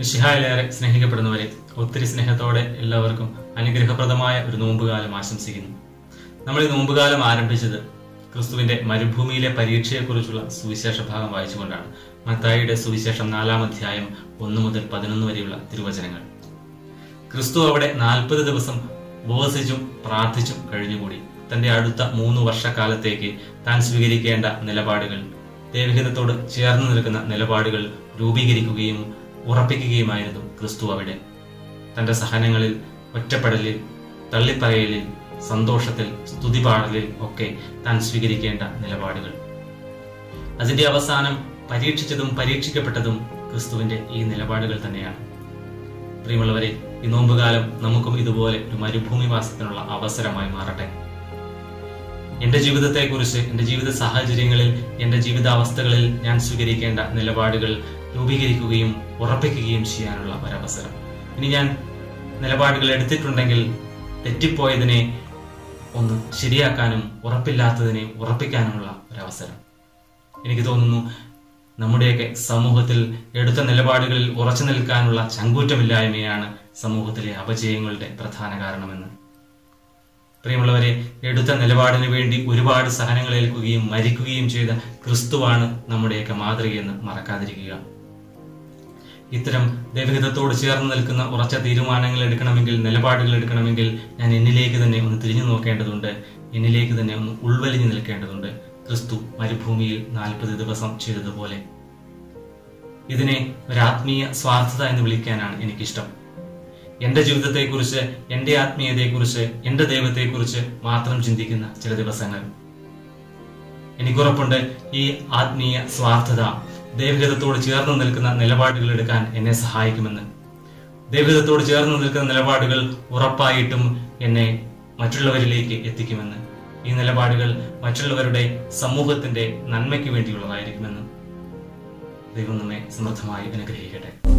മിശിഹായിലേറെ സ്നേഹിക്കപ്പെടുന്നവരെ ഒത്തിരി സ്നേഹത്തോടെ എല്ലാവർക്കും അനുഗ്രഹപ്രദമായ ഒരു നോമ്പുകാലം ആശംസിക്കുന്നു നമ്മൾ ഈ നോമ്പുകാലം ആരംഭിച്ചത് ക്രിസ്തുവിന്റെ മരുഭൂമിയിലെ പരീക്ഷയെക്കുറിച്ചുള്ള സുവിശേഷ ഭാഗം വായിച്ചുകൊണ്ടാണ് മത്തായിയുടെ സുവിശേഷം നാലാം അധ്യായം ഒന്ന് മുതൽ പതിനൊന്ന് വരെയുള്ള തിരുവചനങ്ങൾ ക്രിസ്തു അവിടെ നാൽപ്പത് ദിവസം ഉപവസിച്ചും പ്രാർത്ഥിച്ചും കഴിഞ്ഞുകൂടി തന്റെ അടുത്ത മൂന്ന് വർഷക്കാലത്തേക്ക് താൻ സ്വീകരിക്കേണ്ട നിലപാടുകൾ ദൈവഹിതത്തോട് ചേർന്ന് നിൽക്കുന്ന നിലപാടുകൾ രൂപീകരിക്കുകയും ഉറപ്പിക്കുകയുമായിരുന്നു ക്രിസ്തു അവിടെ തന്റെ സഹനങ്ങളിൽ ഒറ്റപ്പെടലിൽ തള്ളിപ്പറയലിൽ സന്തോഷത്തിൽ സ്തുതിപാടലിൽ ഒക്കെ താൻ സ്വീകരിക്കേണ്ട നിലപാടുകൾ അതിന്റെ അവസാനം പരീക്ഷിച്ചതും പരീക്ഷിക്കപ്പെട്ടതും ക്രിസ്തുവിന്റെ ഈ നിലപാടുകൾ തന്നെയാണ് പ്രിയമുള്ളവരെ ഈ നോമ്പുകാലം നമുക്കും ഇതുപോലെ ഒരു മരുഭൂമിവാസത്തിനുള്ള അവസരമായി മാറട്ടെ എന്റെ ജീവിതത്തെക്കുറിച്ച് എന്റെ ജീവിത സാഹചര്യങ്ങളിൽ എന്റെ ജീവിതാവസ്ഥകളിൽ ഞാൻ സ്വീകരിക്കേണ്ട നിലപാടുകൾ രൂപീകരിക്കുകയും ഉറപ്പിക്കുകയും ചെയ്യാനുള്ള ഒരവസരം ഇനി ഞാൻ നിലപാടുകൾ എടുത്തിട്ടുണ്ടെങ്കിൽ തെറ്റിപ്പോയതിനെ ഒന്ന് ശരിയാക്കാനും ഉറപ്പില്ലാത്തതിനെ ഉറപ്പിക്കാനുമുള്ള ഒരവസരം എനിക്ക് തോന്നുന്നു നമ്മുടെയൊക്കെ സമൂഹത്തിൽ എടുത്ത നിലപാടുകളിൽ ഉറച്ചു നിൽക്കാനുള്ള ചങ്കൂറ്റമില്ലായ്മയാണ് സമൂഹത്തിലെ അപജയങ്ങളുടെ പ്രധാന കാരണമെന്ന് പ്രിയമുള്ളവരെ എടുത്ത നിലപാടിന് വേണ്ടി ഒരുപാട് സഹനങ്ങൾ ഏൽക്കുകയും മരിക്കുകയും ചെയ്ത ക്രിസ്തുവാണ് നമ്മുടെയൊക്കെ മാതൃകയെന്ന് മറക്കാതിരിക്കുക ഇത്തരം ദൈവഹിതത്തോട് ചേർന്ന് നിൽക്കുന്ന ഉറച്ച തീരുമാനങ്ങൾ എടുക്കണമെങ്കിൽ നിലപാടുകൾ എടുക്കണമെങ്കിൽ ഞാൻ എന്നിലേക്ക് തന്നെ ഒന്ന് തിരിഞ്ഞു നോക്കേണ്ടതുണ്ട് എന്നിലേക്ക് തന്നെ ഒന്ന് ഉൾവലിഞ്ഞു നിൽക്കേണ്ടതുണ്ട് ക്രിസ്തു മരുഭൂമിയിൽ നാൽപ്പത് ദിവസം ചെയ്തതുപോലെ ഇതിനെ ഒരാത്മീയ സ്വാർത്ഥത എന്ന് വിളിക്കാനാണ് എനിക്കിഷ്ടം എന്റെ ജീവിതത്തെക്കുറിച്ച് എന്റെ ആത്മീയതയെക്കുറിച്ച് എന്റെ ദൈവത്തെക്കുറിച്ച് മാത്രം ചിന്തിക്കുന്ന ചില ദിവസങ്ങൾ എനിക്കുറപ്പുണ്ട് ഈ ആത്മീയ സ്വാർത്ഥത ദൈവഹിതത്തോട് ചേർന്ന് നിൽക്കുന്ന നിലപാടുകൾ എടുക്കാൻ എന്നെ സഹായിക്കുമെന്ന് ദൈവഹിതത്തോട് ചേർന്ന് നിൽക്കുന്ന നിലപാടുകൾ ഉറപ്പായിട്ടും എന്നെ മറ്റുള്ളവരിലേക്ക് എത്തിക്കുമെന്ന് ഈ നിലപാടുകൾ മറ്റുള്ളവരുടെ സമൂഹത്തിന്റെ നന്മയ്ക്ക് വേണ്ടിയുള്ളതായിരിക്കുമെന്ന് ദൈവം നമ്മെ സമൃദ്ധമായി അനുഗ്രഹിക്കട്ടെ